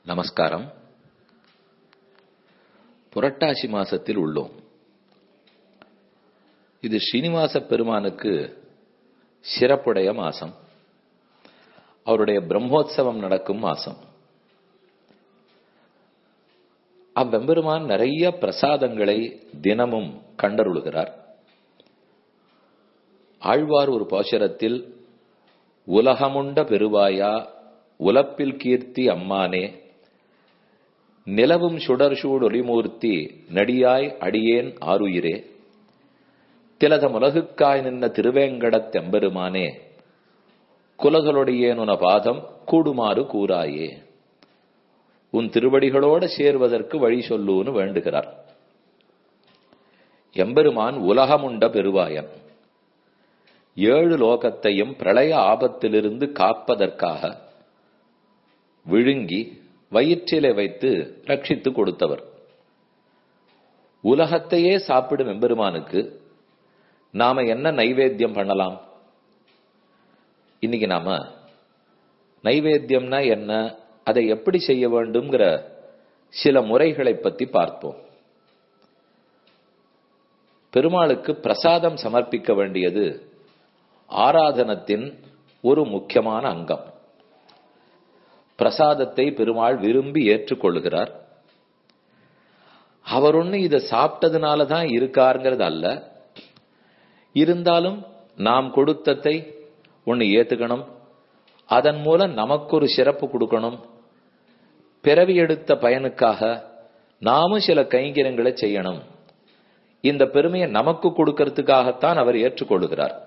நமஸ்காரம் புரட்டாசி மாசத்தில் உள்ளோம் இது ஸ்ரீனிவாச பெருமானுக்கு சிறப்புடைய மாசம் அவருடைய பிரம்மோத்சவம் நடக்கும் மாசம் அவ்வெம்பெருமான் நிறைய பிரசாதங்களை தினமும் கண்டருளுகிறார் ஆழ்வார் ஒரு பாசுரத்தில் உலகமுண்ட பெருவாயா உலப்பில் கீர்த்தி அம்மானே நிலவும் சுடர் சூடு ஒளிமூர்த்தி நடியாய் அடியேன் ஆருயிரே திலத முலகுக்காய் நின்ன திருவேங்கடத் தெம்பெருமானே குலகளுடையேனுன பாதம் கூடுமாறு கூறாயே உன் திருவடிகளோட சேர்வதற்கு வழி சொல்லுன்னு வேண்டுகிறார் எம்பெருமான் உலகமுண்ட பெருவாயன் ஏழு லோகத்தையும் பிரளய ஆபத்திலிருந்து காப்பதற்காக விழுங்கி வயிற்றிலே வைத்து ரட்சித்து கொடுத்தவர் உலகத்தையே சாப்பிடும் எம்பெருமானுக்கு நாம என்ன நைவேத்தியம் பண்ணலாம் இன்னைக்கு நாம நைவேத்தியம்னா என்ன அதை எப்படி செய்ய வேண்டும்ங்கிற சில முறைகளை பத்தி பார்ப்போம் பெருமாளுக்கு பிரசாதம் சமர்ப்பிக்க வேண்டியது ஆராதனத்தின் ஒரு முக்கியமான அங்கம் பிரசாதத்தை பெருமாள் விரும்பி ஏற்றுக்கொள்கிறார் அவர் ஒண்ணு இதை சாப்பிட்டதுனால தான் இருக்காருங்கிறது அல்ல இருந்தாலும் நாம் கொடுத்ததை ஒன்னு ஏத்துக்கணும் அதன் மூலம் நமக்கு ஒரு சிறப்பு கொடுக்கணும் பிறவி எடுத்த பயனுக்காக நாமும் சில கைங்கரங்களை செய்யணும் இந்த பெருமையை நமக்கு கொடுக்கறதுக்காகத்தான் அவர் ஏற்றுக்கொள்கிறார்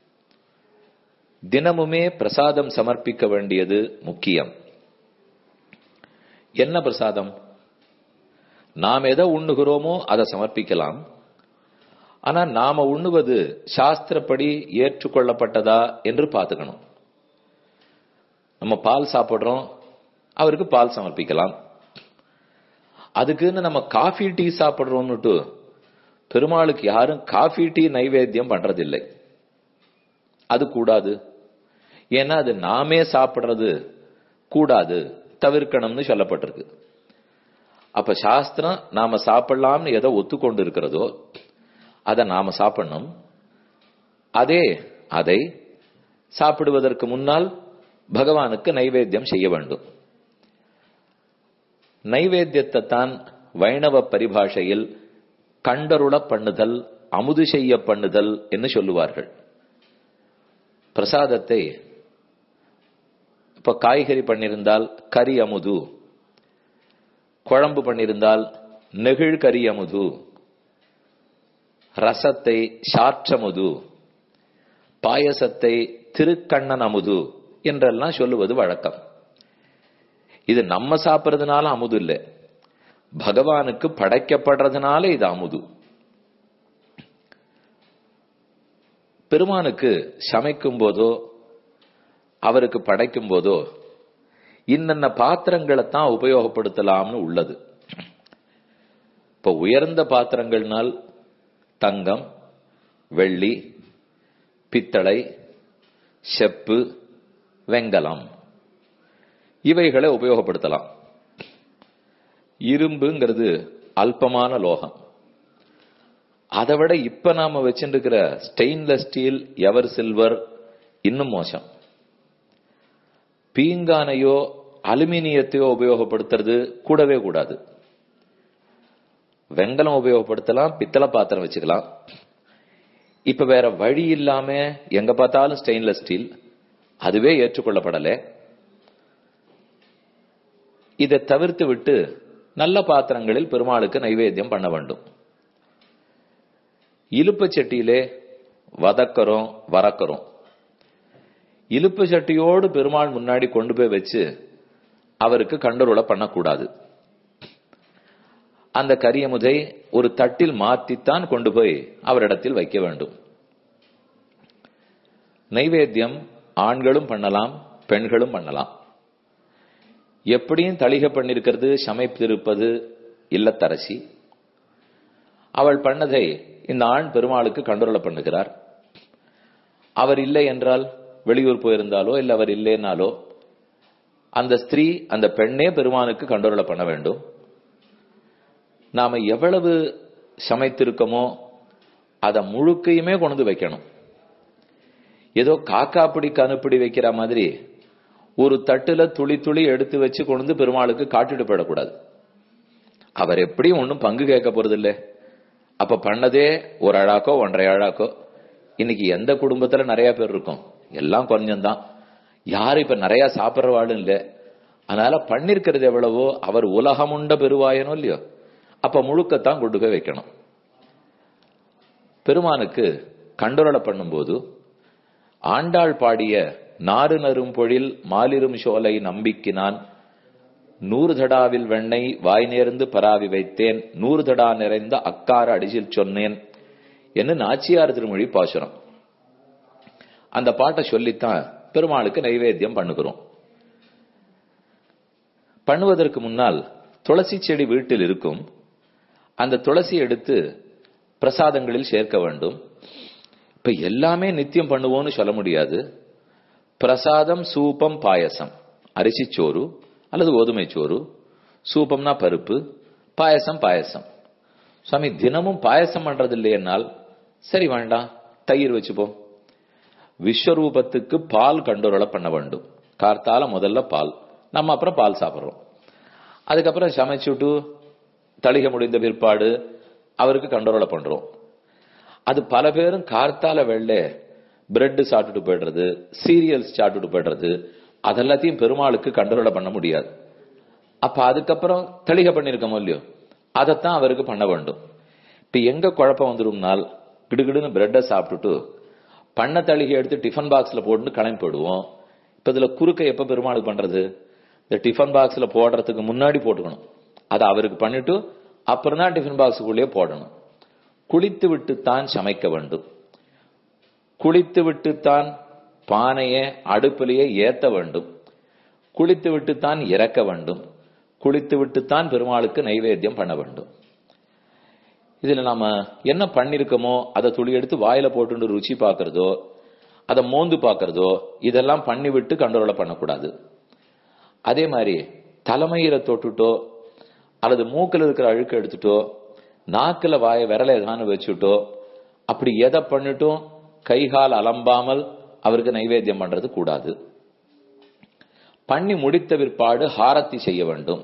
தினமுமே பிரசாதம் சமர்ப்பிக்க வேண்டியது முக்கியம் என்ன பிரசாதம் நாம் எதை உண்ணுகிறோமோ அதை சமர்ப்பிக்கலாம் ஆனா நாம உண்ணுவது சாஸ்திரப்படி ஏற்றுக்கொள்ளப்பட்டதா என்று பார்த்துக்கணும் நம்ம பால் சாப்பிடுறோம் அவருக்கு பால் சமர்ப்பிக்கலாம் அதுக்குன்னு நம்ம காஃபி டீ சாப்பிடுறோம்னுட்டு பெருமாளுக்கு யாரும் காஃபி டீ நைவேத்தியம் பண்றதில்லை அது கூடாது ஏன்னா அது நாமே சாப்பிடுறது கூடாது தவிர்க்கணும்னு சொல்லப்பட்டிருக்கு அப்ப சாஸ்திரம் நாம சாப்பிடலாம்னு எதை ஒத்துக்கொண்டு இருக்கிறதோ அதை நாம சாப்பிடணும் அதே அதை சாப்பிடுவதற்கு முன்னால் பகவானுக்கு நைவேத்தியம் செய்ய வேண்டும் நைவேத்தியத்தை தான் வைணவ பரிபாஷையில் கண்டருள பண்ணுதல் அமுது செய்ய பண்ணுதல் என்று சொல்லுவார்கள் பிரசாதத்தை இப்ப காய்கறி பண்ணியிருந்தால் கறி அமுது குழம்பு பண்ணியிருந்தால் நெகிழ் கறி அமுது ரசத்தை சாற்றமுது பாயசத்தை திருக்கண்ணன் அமுது என்றெல்லாம் சொல்லுவது வழக்கம் இது நம்ம சாப்பிட்றதுனால அமுது இல்லை பகவானுக்கு படைக்கப்படுறதுனால இது அமுது பெருமானுக்கு சமைக்கும் போதோ அவருக்கு படைக்கும் போதோ இன்னென்ன பாத்திரங்களை தான் உபயோகப்படுத்தலாம்னு உள்ளது இப்ப உயர்ந்த பாத்திரங்கள்னால் தங்கம் வெள்ளி பித்தளை செப்பு வெங்கலம் இவைகளை உபயோகப்படுத்தலாம் இரும்புங்கிறது அல்பமான லோகம் அதை விட இப்ப நாம வச்சிருக்கிற ஸ்டெயின்லெஸ் ஸ்டீல் எவர் சில்வர் இன்னும் மோசம் பீங்கானையோ அலுமினியத்தையோ உபயோகப்படுத்துறது கூடவே கூடாது வெங்கலம் உபயோகப்படுத்தலாம் பித்தளை பாத்திரம் வச்சுக்கலாம் இப்ப வேற வழி இல்லாம எங்க பார்த்தாலும் ஸ்டெயின்லெஸ் ஸ்டீல் அதுவே ஏற்றுக்கொள்ளப்படலை இதை தவிர்த்து விட்டு நல்ல பாத்திரங்களில் பெருமாளுக்கு நைவேத்தியம் பண்ண வேண்டும் இலுப்பு சட்டியிலே வதக்கறோம் வரக்கிறோம் இலுப்பு சட்டியோடு பெருமாள் முன்னாடி கொண்டு போய் வச்சு அவருக்கு கண்டருளை பண்ணக்கூடாது அந்த கரியமுதை ஒரு தட்டில் மாத்தித்தான் கொண்டு போய் அவரிடத்தில் வைக்க வேண்டும் நைவேத்தியம் ஆண்களும் பண்ணலாம் பெண்களும் பண்ணலாம் எப்படியும் தளிக பண்ணிருக்கிறது சமைத்திருப்பது இல்லத்தரசி அவள் பண்ணதை இந்த ஆண் பெருமாளுக்கு கண்டுரல பண்ணுகிறார் அவர் இல்லை என்றால் வெளியூர் போயிருந்தாலோ இல்ல அவர் இல்லைனாலோ அந்த ஸ்திரீ அந்த பெண்ணே பெருமானுக்கு கண்டோரலை பண்ண வேண்டும் நாம எவ்வளவு சமைத்திருக்கோமோ அதை முழுக்கையுமே கொண்டு வைக்கணும் ஏதோ காக்கா பிடி கணுப்பிடி வைக்கிற மாதிரி ஒரு தட்டுல துளி துளி எடுத்து வச்சு கொண்டு பெருமாளுக்கு காட்டிட்டு போயிடக்கூடாது அவர் எப்படியும் ஒன்றும் பங்கு கேட்க போறது இல்லை அப்ப பண்ணதே ஒரு அழாக்கோ ஒன்றரை அழாக்கோ இன்னைக்கு எந்த குடும்பத்துல நிறைய பேர் இருக்கும் எல்லாம் கொஞ்சம்தான் யாரும் இப்ப நிறைய சாப்பிட்றவாளும் இல்லை அதனால பண்ணிருக்கிறது எவ்வளவோ அவர் உலகமுண்ட பெருவாயனோ இல்லையோ அப்ப முழுக்கத்தான் கொண்டு போய் வைக்கணும் பெருமானுக்கு கண்டுரலை பண்ணும்போது ஆண்டாள் பாடிய நாறு நரும் பொழில் மாலிரும் சோலை நம்பிக்கினான் நூறு தடாவில் வெண்ணெய் வாய் நேர்ந்து பராவி வைத்தேன் நூறு தடா நிறைந்த அக்கார அடிசில் சொன்னேன் என்று நாச்சியார் திருமொழி பாசுரம் அந்த பாட்டை சொல்லித்தான் பெருமாளுக்கு நைவேத்தியம் பண்ணுகிறோம் பண்ணுவதற்கு முன்னால் துளசி செடி வீட்டில் இருக்கும் அந்த துளசி எடுத்து பிரசாதங்களில் சேர்க்க வேண்டும் இப்ப எல்லாமே நித்தியம் பண்ணுவோம்னு சொல்ல முடியாது பிரசாதம் சூப்பம் பாயசம் அரிசி சோறு அல்லது கோதுமை சோறு சூப்பம்னா பருப்பு பாயசம் பாயசம் சுவாமி தினமும் பாயசம் பண்றது இல்லையென்னால் சரி வேண்டாம் தயிர் வச்சுப்போம் விஸ்வரூபத்துக்கு பால் கண்டுரலை பண்ண வேண்டும் கார்த்தால முதல்ல பால் நம்ம அப்புறம் பால் சாப்பிட்றோம் அதுக்கப்புறம் சமைச்சுட்டு தளிக முடிந்த பிற்பாடு அவருக்கு கண்ட்ரோலை பண்றோம் அது பல பேரும் கார்த்தால வெள்ளை பிரெட் சாப்பிட்டுட்டு போயிடுறது சீரியல்ஸ் சாப்பிட்டுட்டு போயிடுறது அதெல்லாத்தையும் பெருமாளுக்கு கண்ட்ரோலை பண்ண முடியாது அப்ப அதுக்கப்புறம் தெளிக பண்ணிருக்கோமோ இல்லையோ அதைத்தான் அவருக்கு பண்ண வேண்டும் இப்ப எங்க குழப்பம் வந்துடும்னால் கிடுகிடுன்னு பிரெட்டை சாப்பிட்டுட்டு பண்ண தளிகை எடுத்து டிஃபன் பாக்ஸ்ல போட்டு கிளம்பி போயிடுவோம் இப்ப இதுல குறுக்க எப்ப பெருமாளுக்கு பண்றது இந்த டிஃபன் பாக்ஸ்ல போடுறதுக்கு முன்னாடி போட்டுக்கணும் அதை அவருக்கு பண்ணிட்டு அப்புறம் தான் டிஃபன் பாக்ஸுக்குள்ளேயே போடணும் குளித்து விட்டுத்தான் சமைக்க வேண்டும் குளித்து விட்டுத்தான் பானையை அடுப்பிலேயே ஏத்த வேண்டும் குளித்து விட்டுத்தான் இறக்க வேண்டும் குளித்து விட்டுத்தான் பெருமாளுக்கு நைவேத்தியம் பண்ண வேண்டும் இதுல நாம என்ன பண்ணிருக்கோமோ அதை துளி எடுத்து வாயில போட்டு ருச்சி பார்க்கறதோ அதை மோந்து பார்க்கறதோ இதெல்லாம் பண்ணி விட்டு கண்ட்ரோல பண்ணக்கூடாது அதே மாதிரி தலைமயிர தொட்டுட்டோ அல்லது மூக்கில் இருக்கிற அழுக்க எடுத்துட்டோ நாக்கில் வாய விரல ஏதானு வச்சுட்டோ அப்படி எதை பண்ணிட்டும் கைகால் அலம்பாமல் அவருக்கு நைவேத்தியம் பண்றது கூடாது பண்ணி முடித்த பிற்பாடு ஹாரத்தி செய்ய வேண்டும்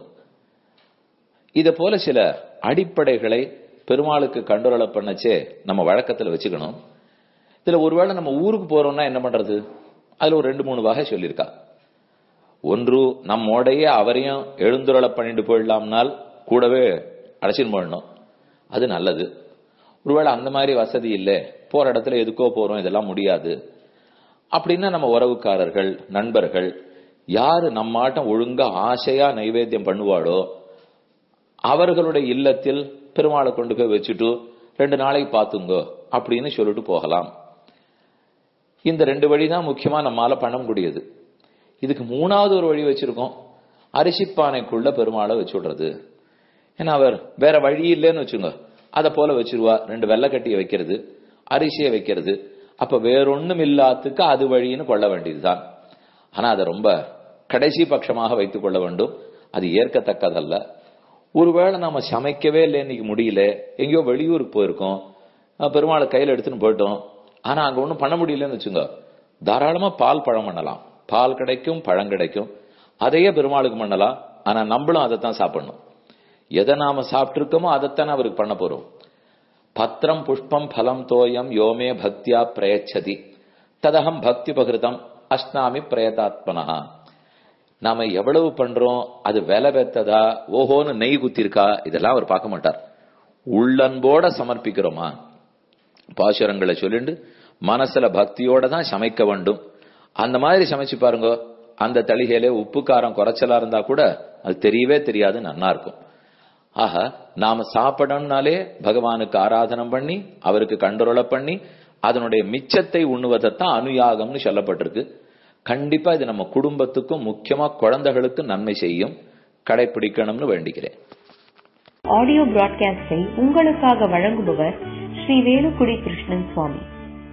இத போல சில அடிப்படைகளை பெருமாளுக்கு கண்டுரலை பண்ணச்சே நம்ம வழக்கத்துல வச்சுக்கணும் இதுல ஒருவேளை நம்ம ஊருக்கு போறோம்னா என்ன பண்றது அதுல ஒரு ரெண்டு மூணு வகை சொல்லியிருக்கா ஒன்று நம்மோடைய அவரையும் எழுந்துரலை பண்ணிட்டு போயிடலாம்னால் கூடவே அழைச்சின்னு போயிடணும் அது நல்லது ஒருவேளை அந்த மாதிரி வசதி இல்லை போற இடத்துல எதுக்கோ போறோம் இதெல்லாம் முடியாது அப்படின்னா நம்ம உறவுக்காரர்கள் நண்பர்கள் யாரு நம்மாட்டம் ஒழுங்கா ஆசையா நைவேத்தியம் பண்ணுவாளோ அவர்களுடைய இல்லத்தில் பெருமாளை கொண்டு போய் வச்சுட்டு ரெண்டு நாளைக்கு பார்த்துங்கோ அப்படின்னு சொல்லிட்டு போகலாம் இந்த ரெண்டு வழி தான் முக்கியமா நம்மால பண்ண முடியுது இதுக்கு மூணாவது ஒரு வழி வச்சிருக்கோம் அரிசிப்பானைக்குள்ள பெருமாளை வச்சு விடுறது ஏன்னா அவர் வேற வழி இல்லைன்னு வச்சுங்க அதை போல வச்சிருவா ரெண்டு வெள்ளக்கட்டியை வைக்கிறது அரிசியை வைக்கிறது அப்ப வேறொன்னும் இல்லாத்துக்கு அது வழின்னு கொள்ள வேண்டியதுதான் ஆனா அதை ரொம்ப கடைசி பட்சமாக வைத்துக் கொள்ள வேண்டும் அது ஏற்கத்தக்கதல்ல ஒருவேளை நாம சமைக்கவே இல்லை இன்னைக்கு முடியல எங்கேயோ வெளியூருக்கு போயிருக்கோம் பெருமாளை கையில் எடுத்துன்னு போயிட்டோம் ஆனா அங்க ஒன்றும் பண்ண முடியலன்னு வச்சுங்க தாராளமா பால் பழம் பண்ணலாம் பால் கிடைக்கும் பழம் கிடைக்கும் அதையே பெருமாளுக்கு பண்ணலாம் ஆனா நம்மளும் அதைத்தான் சாப்பிடணும் எதை நாம சாப்பிட்டிருக்கோமோ அதைத்தானே அவருக்கு பண்ண போறோம் பத்திரம் புஷ்பம் பலம் தோயம் யோமே பக்தியா பிரயச்சதி ததகம் பக்தி பகிருதம் அஸ்னாமி பிரயதாத்மனா நாம எவ்வளவு பண்றோம் அது விலை பெத்ததா ஓஹோன்னு நெய் குத்திருக்கா இதெல்லாம் அவர் பார்க்க மாட்டார் உள்ளன்போட சமர்ப்பிக்கிறோமா பாசுரங்களை சொல்லிண்டு மனசுல பக்தியோட தான் சமைக்க வேண்டும் அந்த மாதிரி சமைச்சு பாருங்க அந்த தளிகையில உப்பு காரம் குறைச்சலா இருந்தா கூட அது தெரியவே தெரியாது நன்னா இருக்கும் ஆக நாம சாப்பிடணும்னாலே பகவானுக்கு ஆராதனம் பண்ணி அவருக்கு கண்டுரொலை பண்ணி அதனுடைய மிச்சத்தை உண்ணுவதைத்தான் அனுயாகம்னு சொல்லப்பட்டிருக்கு கண்டிப்பா இது நம்ம குடும்பத்துக்கும் முக்கியமா குழந்தைகளுக்கு நன்மை செய்யும் கடைபிடிக்கணும்னு வேண்டிக்கிறேன் ஆடியோ பிராட்காஸ்டை உங்களுக்காக வழங்குபவர் ஸ்ரீ வேலுக்குடி கிருஷ்ணன் சுவாமி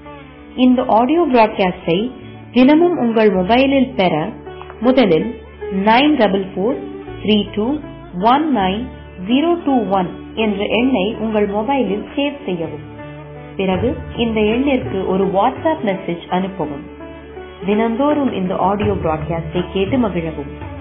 இந்த ஆடியோ பிராட்காஸ்டை தினமும் உங்கள் மொபைலில் பெற முதலில் nine double four three two one nine zero two one என்ற எண்ணை உங்கள் மொபைலில் சேவ் செய்யவும் பிறகு இந்த எண்ணிற்கு ஒரு வாட்ஸ்அப் மெசேஜ் அனுப்பவும் தினந்தோறும் இந்த ஆடியோ பிராட்காஸ்டை கேட்டு மகிழவும்